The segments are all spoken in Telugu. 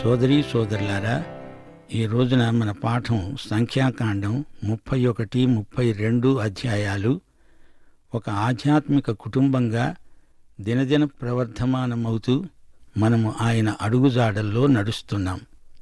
సోదరీ సోదరులారా ఈ రోజున మన పాఠం సంఖ్యాకాండం ముప్పై ఒకటి ముప్పై రెండు అధ్యాయాలు ఒక ఆధ్యాత్మిక కుటుంబంగా దినదిన ప్రవర్ధమానమవుతూ మనము ఆయన అడుగుజాడల్లో నడుస్తున్నాం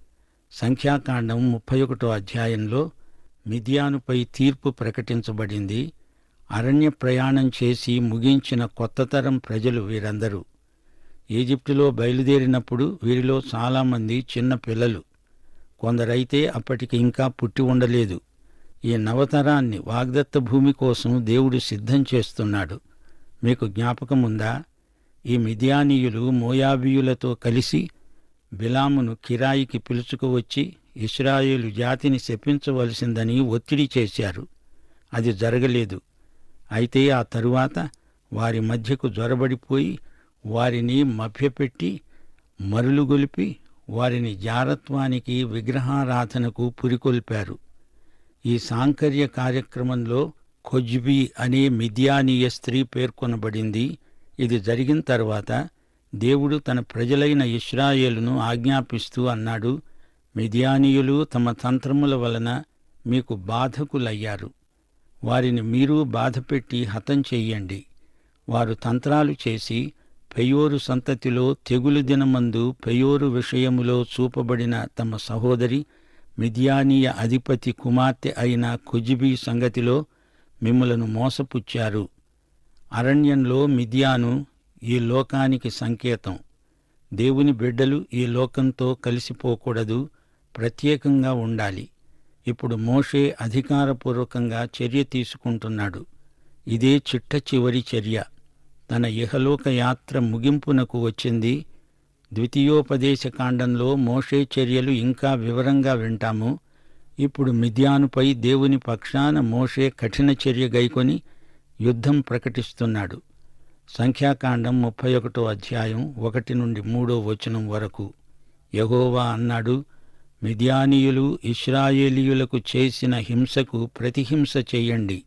సంఖ్యాకాండం ముప్పై ఒకటో అధ్యాయంలో మిథియానుపై తీర్పు ప్రకటించబడింది అరణ్య ప్రయాణం చేసి ముగించిన కొత్త తరం ప్రజలు వీరందరూ ఈజిప్టులో బయలుదేరినప్పుడు వీరిలో చాలామంది చిన్న పిల్లలు కొందరైతే అప్పటికి ఇంకా పుట్టి ఉండలేదు ఈ నవతరాన్ని వాగ్దత్త భూమి కోసం దేవుడు సిద్ధం చేస్తున్నాడు మీకు జ్ఞాపకముందా ఈ మిథియానీయులు మోయాబీయులతో కలిసి బిలామును కిరాయికి పిలుచుకువచ్చి ఇస్రాయేలు జాతిని శపించవలసిందని ఒత్తిడి చేశారు అది జరగలేదు అయితే ఆ తరువాత వారి మధ్యకు జ్వరబడిపోయి వారిని మభ్యపెట్టి మరులుగొలిపి వారిని జారత్వానికి విగ్రహారాధనకు పురికొల్పారు ఈ సాంకర్య కార్యక్రమంలో ఖొజ్బీ అనే మిథ్యానీయ స్త్రీ పేర్కొనబడింది ఇది జరిగిన తర్వాత దేవుడు తన ప్రజలైన ఇస్రాయేలును ఆజ్ఞాపిస్తూ అన్నాడు మిథియానీయులు తమ తంత్రముల వలన మీకు బాధకులయ్యారు వారిని మీరు బాధపెట్టి హతం చెయ్యండి వారు తంత్రాలు చేసి పెయోరు సంతతిలో తెగులు దినమందు పెయోరు విషయములో చూపబడిన తమ సహోదరి మిథియానీయ అధిపతి కుమార్తె అయిన కుజిబీ సంగతిలో మిమ్మలను మోసపుచ్చారు అరణ్యంలో మిథియాను ఈ లోకానికి సంకేతం దేవుని బిడ్డలు ఈ లోకంతో కలిసిపోకూడదు ప్రత్యేకంగా ఉండాలి ఇప్పుడు మోషే అధికారపూర్వకంగా చర్య తీసుకుంటున్నాడు ఇదే చిట్ట చివరి చర్య తన ఇహలోక యాత్ర ముగింపునకు వచ్చింది ద్వితీయోపదేశ కాండంలో మోషే చర్యలు ఇంకా వివరంగా వింటాము ఇప్పుడు మిథ్యానుపై దేవుని పక్షాన మోషే కఠిన చర్య గైకొని యుద్ధం ప్రకటిస్తున్నాడు సంఖ్యాకాండం ముప్పై ఒకటో అధ్యాయం ఒకటి నుండి మూడో వచనం వరకు యహోవా అన్నాడు మిథ్యానీయులు ఇస్రాయేలీయులకు చేసిన హింసకు ప్రతిహింస చెయ్యండి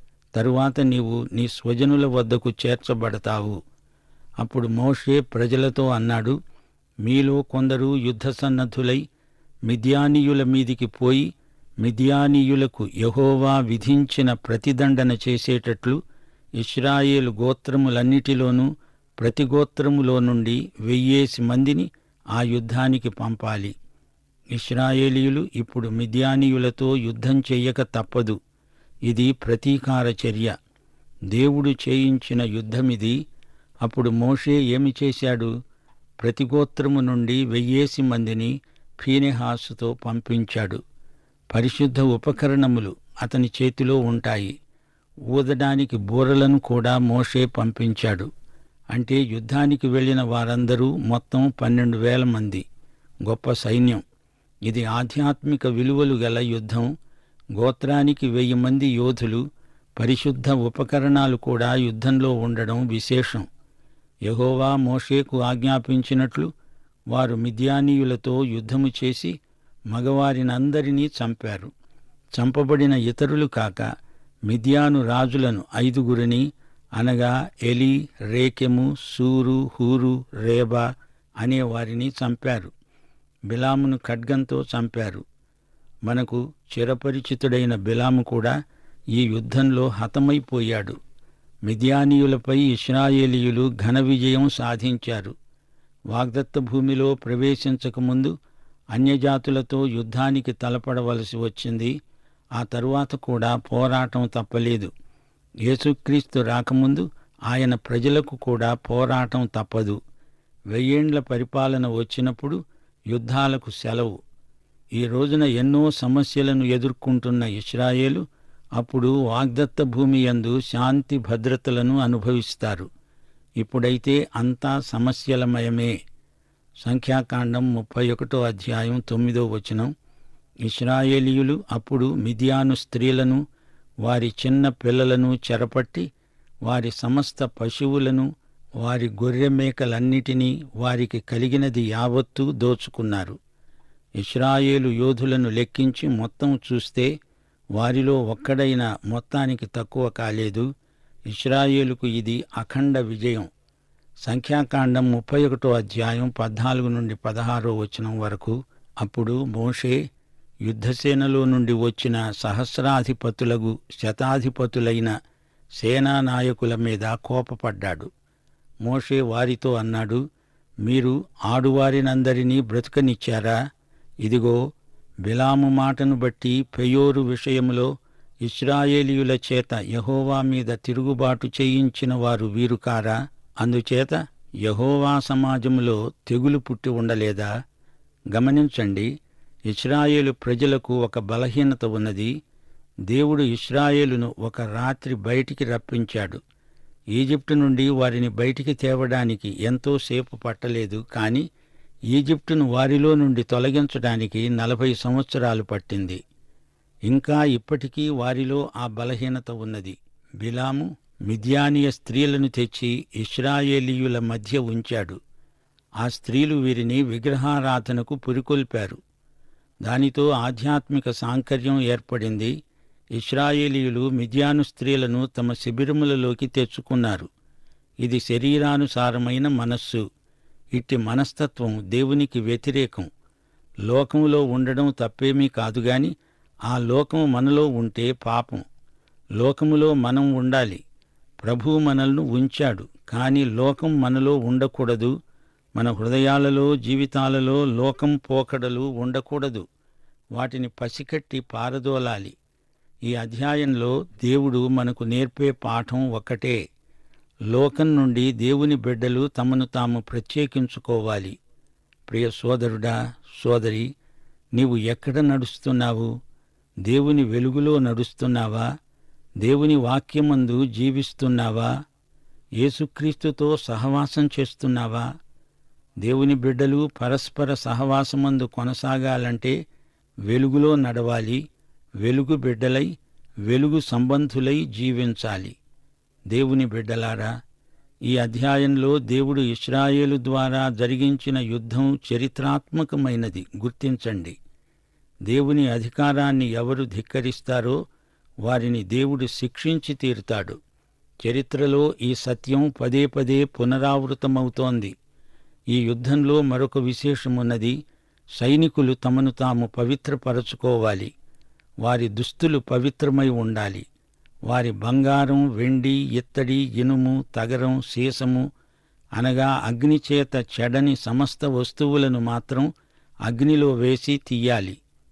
తరువాత నీవు నీ స్వజనుల వద్దకు చేర్చబడతావు అప్పుడు మోషే ప్రజలతో అన్నాడు మీలో కొందరు యుద్ధ సన్నద్ధులై మిథ్యానీయుల మీదికి పోయి మిథ్యానీయులకు యహోవా విధించిన ప్రతిదండన చేసేటట్లు ఇస్రాయేలు గోత్రములన్నిటిలోనూ ప్రతి గోత్రములో నుండి వెయ్యేసి మందిని ఆ యుద్ధానికి పంపాలి ఇస్రాయేలీయులు ఇప్పుడు మిథ్యానీయులతో యుద్ధం చెయ్యక తప్పదు ఇది ప్రతీకార చర్య దేవుడు చేయించిన యుద్ధమిది అప్పుడు మోషే ఏమి చేశాడు ప్రతి గోత్రము నుండి వెయ్యేసి మందిని ఫీనెహాసుతో పంపించాడు పరిశుద్ధ ఉపకరణములు అతని చేతిలో ఉంటాయి ఊదడానికి బూరలను కూడా మోషే పంపించాడు అంటే యుద్ధానికి వెళ్ళిన వారందరూ మొత్తం పన్నెండు వేల మంది గొప్ప సైన్యం ఇది ఆధ్యాత్మిక విలువలు గల యుద్ధం గోత్రానికి వెయ్యి మంది యోధులు పరిశుద్ధ ఉపకరణాలు కూడా యుద్ధంలో ఉండడం విశేషం యహోవా మోషేకు ఆజ్ఞాపించినట్లు వారు మిథ్యానీయులతో యుద్ధము చేసి మగవారినందరినీ చంపారు చంపబడిన ఇతరులు కాక మిథ్యాను రాజులను ఐదుగురిని అనగా ఎలి రేకెము సూరు హూరు రేబా అనే వారిని చంపారు బిలామును ఖడ్గంతో చంపారు మనకు చిరపరిచితుడైన బిలాము కూడా ఈ యుద్ధంలో హతమైపోయాడు మిథియానీయులపై ఇస్రాయేలీయులు ఘన విజయం సాధించారు వాగ్దత్త భూమిలో ప్రవేశించకముందు అన్యజాతులతో యుద్ధానికి తలపడవలసి వచ్చింది ఆ తరువాత కూడా పోరాటం తప్పలేదు యేసుక్రీస్తు రాకముందు ఆయన ప్రజలకు కూడా పోరాటం తప్పదు వెయ్యేండ్ల పరిపాలన వచ్చినప్పుడు యుద్ధాలకు సెలవు ఈ రోజున ఎన్నో సమస్యలను ఎదుర్కొంటున్న ఇస్రాయేలు అప్పుడు వాగ్దత్త భూమి యందు శాంతి భద్రతలను అనుభవిస్తారు ఇప్పుడైతే అంతా సమస్యలమయమే సంఖ్యాకాండం ముప్పై ఒకటో అధ్యాయం తొమ్మిదో వచనం ఇస్రాయేలీయులు అప్పుడు మిథియాను స్త్రీలను వారి చిన్న పిల్లలను చెరపట్టి వారి సమస్త పశువులను వారి గొర్రె మేకలన్నిటినీ వారికి కలిగినది యావత్తూ దోచుకున్నారు ఇస్రాయేలు యోధులను లెక్కించి మొత్తం చూస్తే వారిలో ఒక్కడైనా మొత్తానికి తక్కువ కాలేదు ఇస్రాయేలుకు ఇది అఖండ విజయం సంఖ్యాకాండం ముప్పై ఒకటో అధ్యాయం పద్నాలుగు నుండి పదహారో వచనం వరకు అప్పుడు మోషే యుద్ధసేనలో నుండి వచ్చిన సహస్రాధిపతులకు శతాధిపతులైన సేనానాయకుల మీద కోపపడ్డాడు మోషే వారితో అన్నాడు మీరు ఆడువారినందరినీ బ్రతుకనిచ్చారా ఇదిగో బిలాము మాటను బట్టి పెయోరు విషయంలో ఇస్రాయేలీయుల చేత యహోవా మీద తిరుగుబాటు చేయించిన వారు వీరు కారా అందుచేత యహోవా సమాజంలో తెగులు పుట్టి ఉండలేదా గమనించండి ఇస్రాయేలు ప్రజలకు ఒక బలహీనత ఉన్నది దేవుడు ఇస్రాయేలును ఒక రాత్రి బయటికి రప్పించాడు ఈజిప్టు నుండి వారిని బయటికి తేవడానికి ఎంతో సేపు పట్టలేదు కాని ఈజిప్టును వారిలో నుండి తొలగించడానికి నలభై సంవత్సరాలు పట్టింది ఇంకా ఇప్పటికీ వారిలో ఆ బలహీనత ఉన్నది బిలాము మిద్యానీయ స్త్రీలను తెచ్చి ఇస్రాయేలీయుల మధ్య ఉంచాడు ఆ స్త్రీలు వీరిని విగ్రహారాధనకు పురికొల్పారు దానితో ఆధ్యాత్మిక సాంకర్యం ఏర్పడింది ఇస్రాయేలీయులు మిద్యాను స్త్రీలను తమ శిబిరములలోకి తెచ్చుకున్నారు ఇది శరీరానుసారమైన మనస్సు ఇట్టి మనస్తత్వం దేవునికి వ్యతిరేకం లోకంలో ఉండడం తప్పేమీ కాదు గాని ఆ లోకం మనలో ఉంటే పాపం లోకములో మనం ఉండాలి ప్రభువు మనల్ని ఉంచాడు కాని లోకం మనలో ఉండకూడదు మన హృదయాలలో జీవితాలలో లోకం పోకడలు ఉండకూడదు వాటిని పసికట్టి పారదోలాలి ఈ అధ్యాయంలో దేవుడు మనకు నేర్పే పాఠం ఒక్కటే లోకం నుండి దేవుని బిడ్డలు తమను తాము ప్రత్యేకించుకోవాలి ప్రియ సోదరుడా సోదరి నీవు ఎక్కడ నడుస్తున్నావు దేవుని వెలుగులో నడుస్తున్నావా దేవుని వాక్యమందు జీవిస్తున్నావా యేసుక్రీస్తుతో సహవాసం చేస్తున్నావా దేవుని బిడ్డలు పరస్పర సహవాసమందు కొనసాగాలంటే వెలుగులో నడవాలి వెలుగు బిడ్డలై వెలుగు సంబంధులై జీవించాలి దేవుని బిడ్డలారా ఈ అధ్యాయంలో దేవుడు ఇస్రాయేలు ద్వారా జరిగించిన యుద్ధం చరిత్రాత్మకమైనది గుర్తించండి దేవుని అధికారాన్ని ఎవరు ధిక్కరిస్తారో వారిని దేవుడు శిక్షించి తీరుతాడు చరిత్రలో ఈ సత్యం పదే పదే పునరావృతమవుతోంది ఈ యుద్ధంలో మరొక విశేషమున్నది సైనికులు తమను తాము పవిత్రపరచుకోవాలి వారి దుస్తులు పవిత్రమై ఉండాలి వారి బంగారం వెండి ఇత్తడి ఇనుము తగరం సీసము అనగా అగ్నిచేత చెడని సమస్త వస్తువులను మాత్రం అగ్నిలో వేసి తీయాలి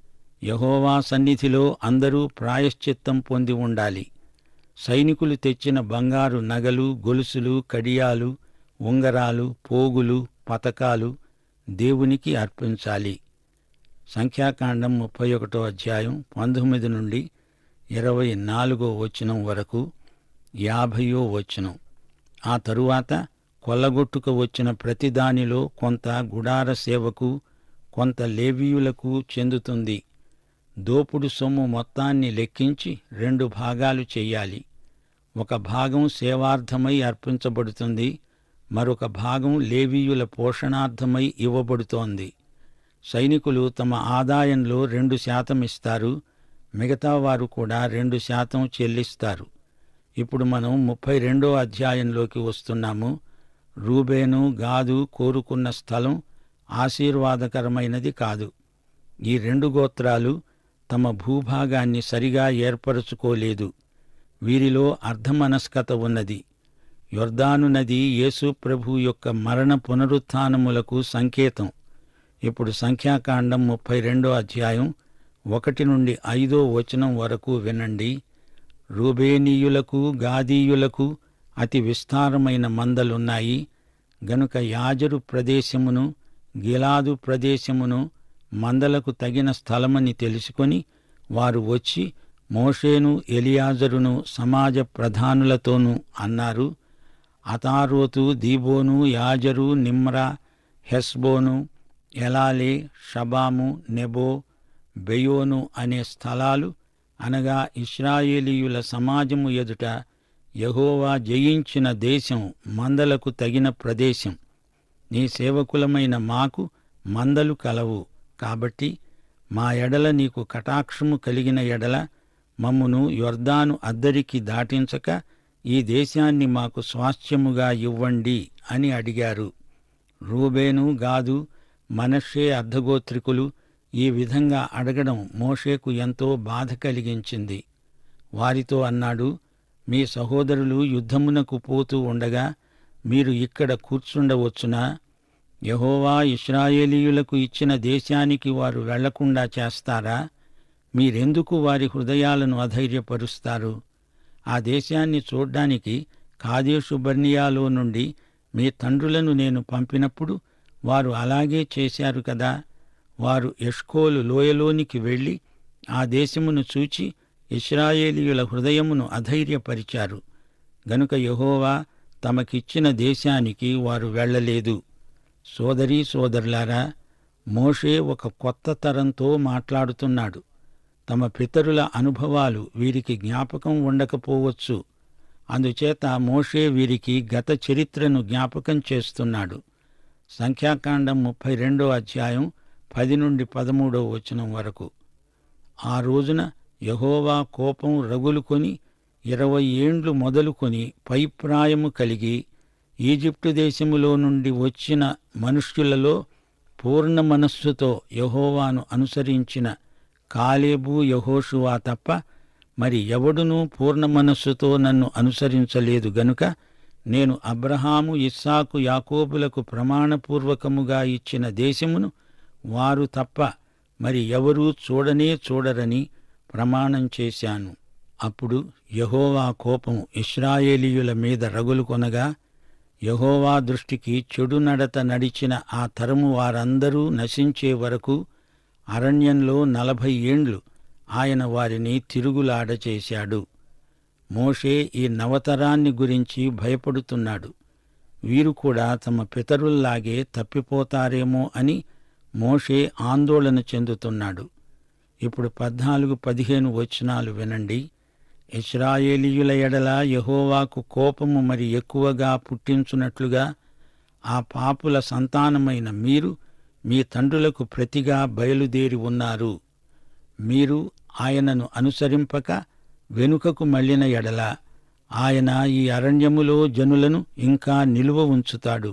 యహోవా సన్నిధిలో అందరూ ప్రాయశ్చిత్తం పొంది ఉండాలి సైనికులు తెచ్చిన బంగారు నగలు గొలుసులు కడియాలు ఉంగరాలు పోగులు పతకాలు దేవునికి అర్పించాలి సంఖ్యాకాండం ముప్పై ఒకటో అధ్యాయం పంతొమ్మిది నుండి ఇరవై నాలుగో వచనం వరకు యాభయో వచనం ఆ తరువాత కొల్లగొట్టుకు వచ్చిన ప్రతిదానిలో కొంత గుడార సేవకు కొంత లేవీయులకు చెందుతుంది దోపుడు సొమ్ము మొత్తాన్ని లెక్కించి రెండు భాగాలు చెయ్యాలి ఒక భాగం సేవార్థమై అర్పించబడుతుంది మరొక భాగం లేవీయుల పోషణార్థమై ఇవ్వబడుతోంది సైనికులు తమ ఆదాయంలో రెండు శాతం ఇస్తారు మిగతా వారు కూడా రెండు శాతం చెల్లిస్తారు ఇప్పుడు మనం ముప్పై రెండో అధ్యాయంలోకి వస్తున్నాము రూబేను గాదు కోరుకున్న స్థలం ఆశీర్వాదకరమైనది కాదు ఈ రెండు గోత్రాలు తమ భూభాగాన్ని సరిగా ఏర్పరచుకోలేదు వీరిలో అర్ధమనస్కత ఉన్నది యొర్దాను నది యేసు ప్రభు యొక్క మరణ పునరుత్థానములకు సంకేతం ఇప్పుడు సంఖ్యాకాండం ముప్పై రెండో అధ్యాయం ఒకటి నుండి ఐదో వచనం వరకు వినండి రూబేనీయులకు గాదీయులకు అతి విస్తారమైన మందలున్నాయి గనుక యాజరు ప్రదేశమును గిలాదు ప్రదేశమును మందలకు తగిన స్థలమని తెలుసుకొని వారు వచ్చి మోషేను ఎలియాజరును సమాజ ప్రధానులతోనూ అన్నారు అతారోతు దీబోను యాజరు నిమ్రా హెస్బోను ఎలాలే షబాము నెబో బెయోను అనే స్థలాలు అనగా ఇస్రాయేలీయుల సమాజము ఎదుట యహోవా జయించిన దేశం మందలకు తగిన ప్రదేశం నీ సేవకులమైన మాకు మందలు కలవు కాబట్టి మా ఎడల నీకు కటాక్షము కలిగిన ఎడల మమ్మును యొర్దాను అద్దరికి దాటించక ఈ దేశాన్ని మాకు స్వాస్థ్యముగా ఇవ్వండి అని అడిగారు రూబేను గాదు మనషే అర్ధగోత్రికులు ఈ విధంగా అడగడం మోషేకు ఎంతో బాధ కలిగించింది వారితో అన్నాడు మీ సహోదరులు యుద్ధమునకు పోతూ ఉండగా మీరు ఇక్కడ కూర్చుండవచ్చునా యహోవా ఇస్రాయేలీయులకు ఇచ్చిన దేశానికి వారు వెళ్లకుండా చేస్తారా మీరెందుకు వారి హృదయాలను అధైర్యపరుస్తారు ఆ దేశాన్ని చూడ్డానికి కాదేశు బర్నియాలో నుండి మీ తండ్రులను నేను పంపినప్పుడు వారు అలాగే చేశారు కదా వారు ఎష్కోలు లోయలోనికి వెళ్ళి ఆ దేశమును చూచి ఇస్రాయేలీయుల హృదయమును అధైర్యపరిచారు గనుక యెహోవా తమకిచ్చిన దేశానికి వారు వెళ్ళలేదు సోదరీ సోదరులారా మోషే ఒక కొత్త తరంతో మాట్లాడుతున్నాడు తమ పితరుల అనుభవాలు వీరికి జ్ఞాపకం ఉండకపోవచ్చు అందుచేత మోషే వీరికి గత చరిత్రను జ్ఞాపకం చేస్తున్నాడు సంఖ్యాకాండం ముప్పై రెండో అధ్యాయం పది నుండి పదమూడో వచనం వరకు ఆ రోజున యహోవా కోపం రగులుకొని ఇరవై ఏండ్లు మొదలుకొని పైప్రాయము కలిగి ఈజిప్టు దేశములో నుండి వచ్చిన మనుష్యులలో పూర్ణ మనస్సుతో యహోవాను అనుసరించిన కాలేబు యహోషువా తప్ప మరి ఎవడునూ పూర్ణ మనస్సుతో నన్ను అనుసరించలేదు గనుక నేను అబ్రహాము ఇస్సాకు యాకోబులకు ప్రమాణపూర్వకముగా ఇచ్చిన దేశమును వారు తప్ప మరి ఎవరూ చూడనే చూడరని ప్రమాణం చేశాను అప్పుడు యహోవా కోపం ఇస్రాయేలీయుల మీద రగులుకొనగా యహోవా దృష్టికి చెడు నడత నడిచిన ఆ తరము వారందరూ నశించే వరకు అరణ్యంలో నలభై ఏండ్లు ఆయన వారిని తిరుగులాడ చేశాడు మోషే ఈ నవతరాన్ని గురించి భయపడుతున్నాడు వీరు కూడా తమ పితరుల్లాగే తప్పిపోతారేమో అని మోషే ఆందోళన చెందుతున్నాడు ఇప్పుడు పద్నాలుగు పదిహేను వచనాలు వినండి ఇస్రాయేలీయుల ఎడల యహోవాకు కోపము మరి ఎక్కువగా పుట్టించున్నట్లుగా ఆ పాపుల సంతానమైన మీరు మీ తండ్రులకు ప్రతిగా బయలుదేరి ఉన్నారు మీరు ఆయనను అనుసరింపక వెనుకకు మళ్ళిన ఎడల ఆయన ఈ అరణ్యములో జనులను ఇంకా నిలువ ఉంచుతాడు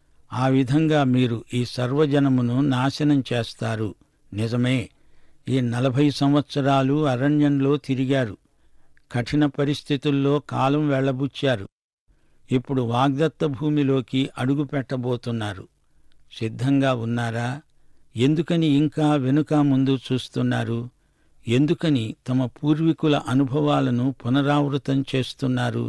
ఆ విధంగా మీరు ఈ సర్వజనమును నాశనం చేస్తారు నిజమే ఈ నలభై సంవత్సరాలు అరణ్యంలో తిరిగారు కఠిన పరిస్థితుల్లో కాలం వెళ్లబుచ్చారు ఇప్పుడు వాగ్దత్త భూమిలోకి అడుగు పెట్టబోతున్నారు సిద్ధంగా ఉన్నారా ఎందుకని ఇంకా వెనుక ముందు చూస్తున్నారు ఎందుకని తమ పూర్వీకుల అనుభవాలను పునరావృతం చేస్తున్నారు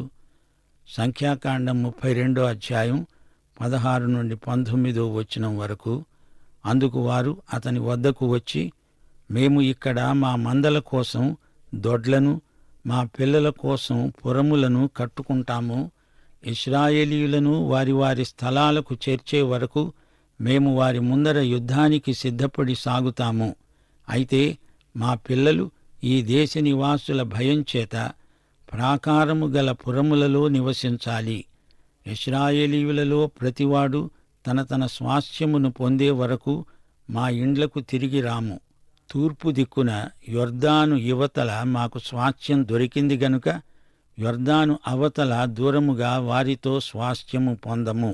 సంఖ్యాకాండం ముప్పై రెండో అధ్యాయం పదహారు నుండి పంతొమ్మిదో వచనం వరకు అందుకు వారు అతని వద్దకు వచ్చి మేము ఇక్కడ మా మందల కోసం దొడ్లను మా పిల్లల కోసం పురములను కట్టుకుంటాము ఇస్రాయేలీయులను వారి వారి స్థలాలకు చేర్చే వరకు మేము వారి ముందర యుద్ధానికి సిద్ధపడి సాగుతాము అయితే మా పిల్లలు ఈ దేశ నివాసుల భయం చేత ప్రాకారము గల పురములలో నివసించాలి ఇస్రాయేలీయులలో ప్రతివాడు తన తన స్వాస్థ్యమును పొందే వరకు మా ఇండ్లకు తిరిగి రాము తూర్పు దిక్కున యొర్దాను యువతల మాకు స్వాస్థ్యం దొరికింది గనుక యొర్దాను అవతల దూరముగా వారితో స్వాస్థ్యము పొందము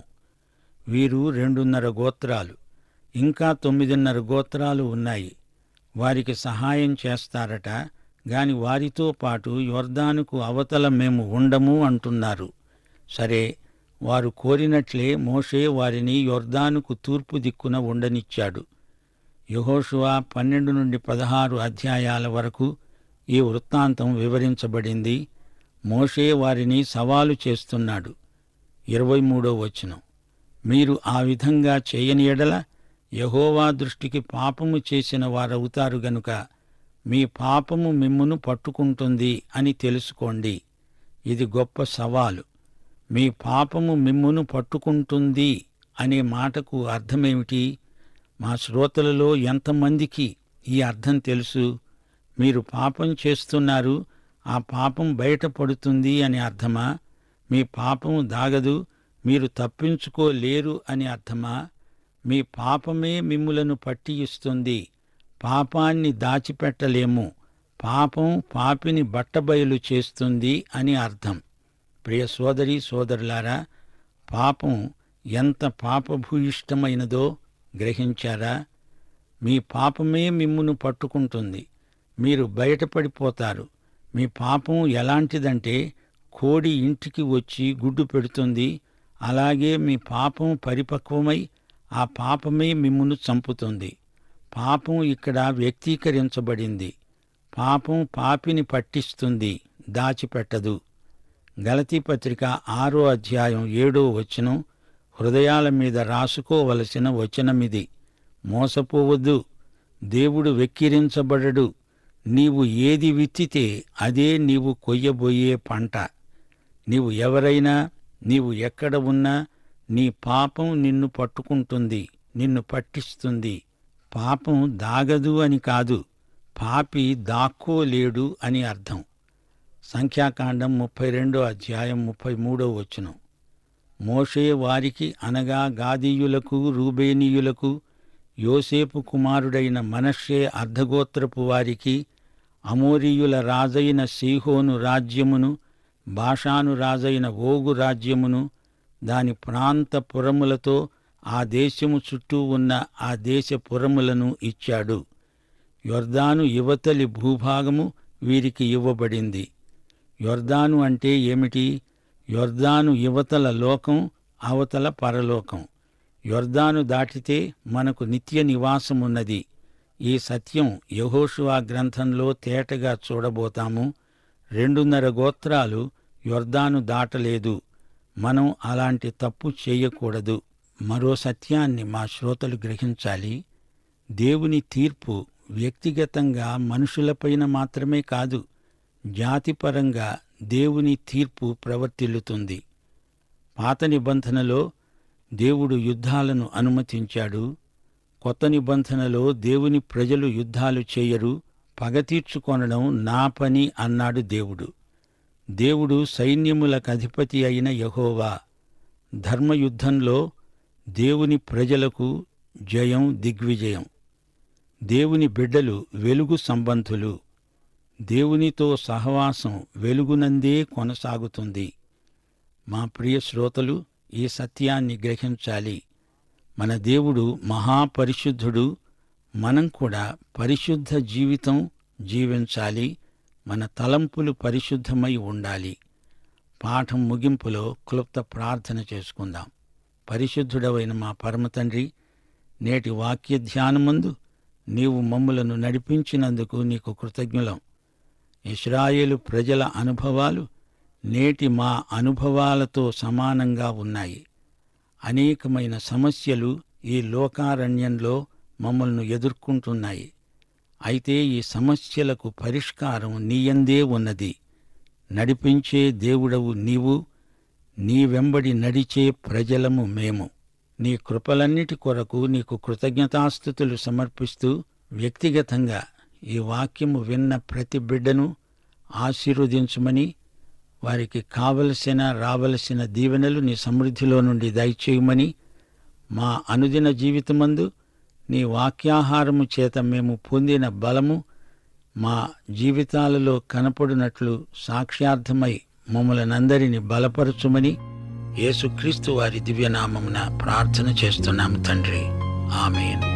వీరు రెండున్నర గోత్రాలు ఇంకా తొమ్మిదిన్నర గోత్రాలు ఉన్నాయి వారికి సహాయం చేస్తారట గాని వారితో పాటు యొర్దానుకు అవతల మేము ఉండము అంటున్నారు సరే వారు కోరినట్లే మోషే వారిని యొర్దానుకు తూర్పు దిక్కున ఉండనిచ్చాడు యహోషువా పన్నెండు నుండి పదహారు అధ్యాయాల వరకు ఈ వృత్తాంతం వివరించబడింది మోషే వారిని సవాలు చేస్తున్నాడు ఇరవై మూడో వచనం మీరు ఆ విధంగా చేయని ఎడల యహోవా దృష్టికి పాపము చేసిన వారవుతారు గనుక మీ పాపము మిమ్మును పట్టుకుంటుంది అని తెలుసుకోండి ఇది గొప్ప సవాలు మీ పాపము మిమ్మును పట్టుకుంటుంది అనే మాటకు అర్థమేమిటి మా శ్రోతలలో ఎంతమందికి ఈ అర్థం తెలుసు మీరు పాపం చేస్తున్నారు ఆ పాపం బయటపడుతుంది అని అర్థమా మీ పాపము దాగదు మీరు తప్పించుకోలేరు అని అర్థమా మీ పాపమే మిమ్ములను పట్టి ఇస్తుంది పాపాన్ని దాచిపెట్టలేము పాపం పాపిని బట్టబయలు చేస్తుంది అని అర్థం ప్రియ సోదరి సోదరులారా పాపం ఎంత పాపభూయిష్టమైనదో గ్రహించారా మీ పాపమే మిమ్మును పట్టుకుంటుంది మీరు బయటపడిపోతారు మీ పాపం ఎలాంటిదంటే కోడి ఇంటికి వచ్చి గుడ్డు పెడుతుంది అలాగే మీ పాపం పరిపక్వమై ఆ పాపమే మిమ్మును చంపుతుంది పాపం ఇక్కడ వ్యక్తీకరించబడింది పాపం పాపిని పట్టిస్తుంది దాచిపెట్టదు గలతీ పత్రిక ఆరో అధ్యాయం ఏడో వచనం హృదయాల మీద రాసుకోవలసిన వచనమిది మోసపోవద్దు దేవుడు వెక్కిరించబడడు నీవు ఏది విత్తితే అదే నీవు కొయ్యబోయే పంట నీవు ఎవరైనా నీవు ఎక్కడ ఉన్నా నీ పాపం నిన్ను పట్టుకుంటుంది నిన్ను పట్టిస్తుంది పాపం దాగదు అని కాదు పాపి దాక్కోలేడు అని అర్థం సంఖ్యాకాండం ముప్పై రెండో అధ్యాయం ముప్పై మూడో వచనం మోషే వారికి అనగా గాదీయులకు రూబేనీయులకు యోసేపు కుమారుడైన మనషే అర్ధగోత్రపు వారికి అమోరీయుల రాజైన సీహోను రాజ్యమును బాషాను రాజైన ఓగు రాజ్యమును దాని ప్రాంత పురములతో ఆ దేశము చుట్టూ ఉన్న ఆ దేశ పురములను ఇచ్చాడు యొర్దాను యువతలి భూభాగము వీరికి ఇవ్వబడింది యొర్దాను అంటే ఏమిటి యొర్దాను యువతల లోకం అవతల పరలోకం యొర్దాను దాటితే మనకు నిత్య నివాసమున్నది ఈ సత్యం యహోషువా గ్రంథంలో తేటగా చూడబోతాము రెండున్నర గోత్రాలు యొర్దాను దాటలేదు మనం అలాంటి తప్పు చేయకూడదు మరో సత్యాన్ని మా శ్రోతలు గ్రహించాలి దేవుని తీర్పు వ్యక్తిగతంగా మనుషులపైన మాత్రమే కాదు జాతిపరంగా దేవుని తీర్పు ప్రవర్తిల్లుతుంది పాత నిబంధనలో దేవుడు యుద్ధాలను అనుమతించాడు కొత్త నిబంధనలో దేవుని ప్రజలు యుద్ధాలు చేయరు పగ తీర్చుకొనడం నా పని అన్నాడు దేవుడు దేవుడు సైన్యములకు అధిపతి అయిన యహోవా ధర్మయుద్ధంలో దేవుని ప్రజలకు జయం దిగ్విజయం దేవుని బిడ్డలు వెలుగు సంబంధులు దేవునితో సహవాసం వెలుగునందే కొనసాగుతుంది మా ప్రియ శ్రోతలు ఈ సత్యాన్ని గ్రహించాలి మన దేవుడు మహాపరిశుద్ధుడు మనం కూడా పరిశుద్ధ జీవితం జీవించాలి మన తలంపులు పరిశుద్ధమై ఉండాలి పాఠం ముగింపులో క్లుప్త ప్రార్థన చేసుకుందాం పరిశుద్ధుడవైన మా పరమతండ్రి నేటి వాక్య ధ్యానమందు నీవు మమ్ములను నడిపించినందుకు నీకు కృతజ్ఞులం ఇస్రాయేలు ప్రజల అనుభవాలు నేటి మా అనుభవాలతో సమానంగా ఉన్నాయి అనేకమైన సమస్యలు ఈ లోకారణ్యంలో మమ్మల్ని ఎదుర్కొంటున్నాయి అయితే ఈ సమస్యలకు పరిష్కారం నీయందే ఉన్నది నడిపించే దేవుడవు నీవు నీ వెంబడి నడిచే ప్రజలము మేము నీ కృపలన్నిటి కొరకు నీకు కృతజ్ఞతాస్థుతులు సమర్పిస్తూ వ్యక్తిగతంగా ఈ వాక్యము విన్న ప్రతి బిడ్డను ఆశీర్వదించమని వారికి కావలసిన రావలసిన దీవెనలు నీ సమృద్ధిలో నుండి దయచేయమని మా అనుదిన జీవితమందు నీ వాక్యాహారము చేత మేము పొందిన బలము మా జీవితాలలో కనపడినట్లు సాక్ష్యార్థమై మమ్మలనందరిని బలపరచుమని యేసుక్రీస్తు వారి దివ్యనామమున ప్రార్థన చేస్తున్నాము తండ్రి ఆమెన్